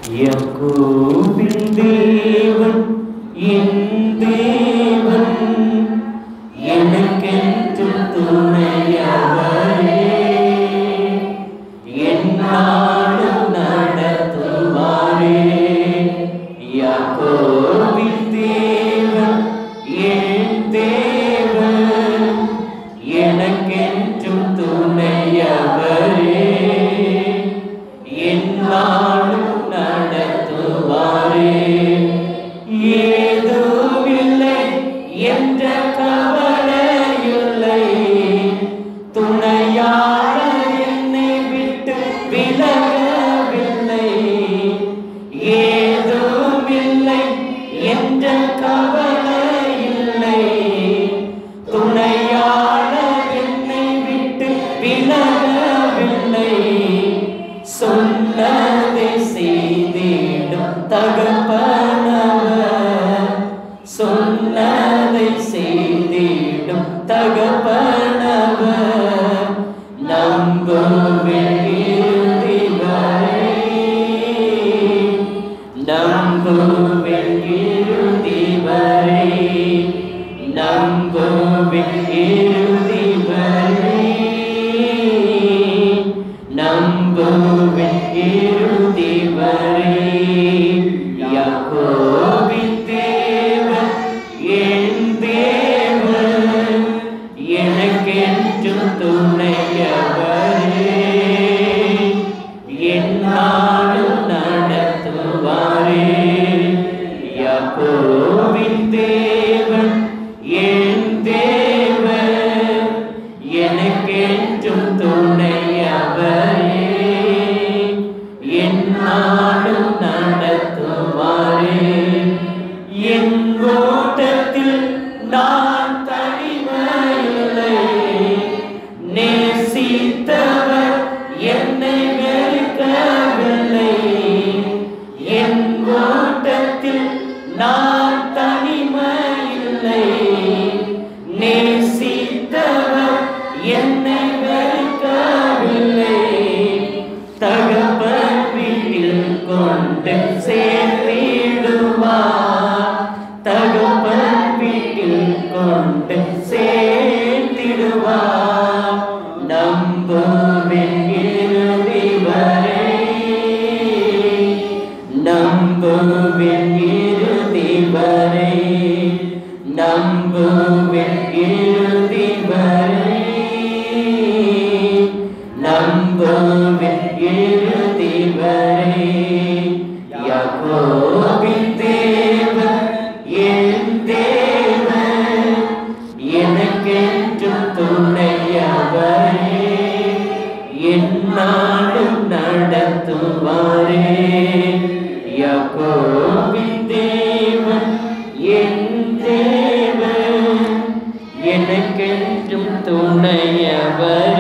யகோபின் தேவன் என் தேவன் எனக்கென்றும் துணையவரே என்னாலும் நடத்துவாரே யாக்கோபின் தேவன் என் தேவன் எனக்கென்றும் துணையவரே என்னாலும் நடத்துவாரே ஏதுமில்லை என்ற கவலையில்லை துணையாளர் என்னை விட்டு விலகவில்லை ஏதுமில்லை என்ற கவலையில்லை துணையாளர் என்னை விட்டு விலகவில்லை சொன்னதை செய்திடும் தகப்பனவர் சொன்னதை செய்திடும் தகப்பனவர் நம்புவேன் இறுதி வரை நம்புவேன் இறுதி வரை நம்புவேன் இறுதி வரை நம்புவேன் இறுதி வரை யாக்கோபின் தேவன் என் தேவன் எனக்கென்றும் துணையவரே என்னாலும் நடத்துவாரே யாக்கோபின் தேவன் என் தேவன் எனக்கென்றும் துணையவரே என்னாலும் நடத்துவாரே என் ஓட்டத்தில் நான் தனிமையில்லை நேசித்தவர் என்னை வெறுக்கவில்லை என் ஓட்டத்தில் நான் தனிமையில்லை நேசித்தவர் என்னை வெறுக்கவில்லை தகப்பன் வீட்டில் கொண்டு சேர்த்திடுவார் தகப்பன் வீட்டில் கொண்டு சேர்த்திடுவார் நம்புவேன் இறுதி வரை நம்புவேன் இறுதி வரை நம்புவேன் இறுதி வரை நம்புவேன் இறுதி வரை யாக்கோபின் தேவன் என் தேவன் எனக்கென்றும் துணையவரே என்னாலும் நடத்துவாரே யாக்கோபின் தேவன் என் தேவன் எனக்கென்றும் துணையவரே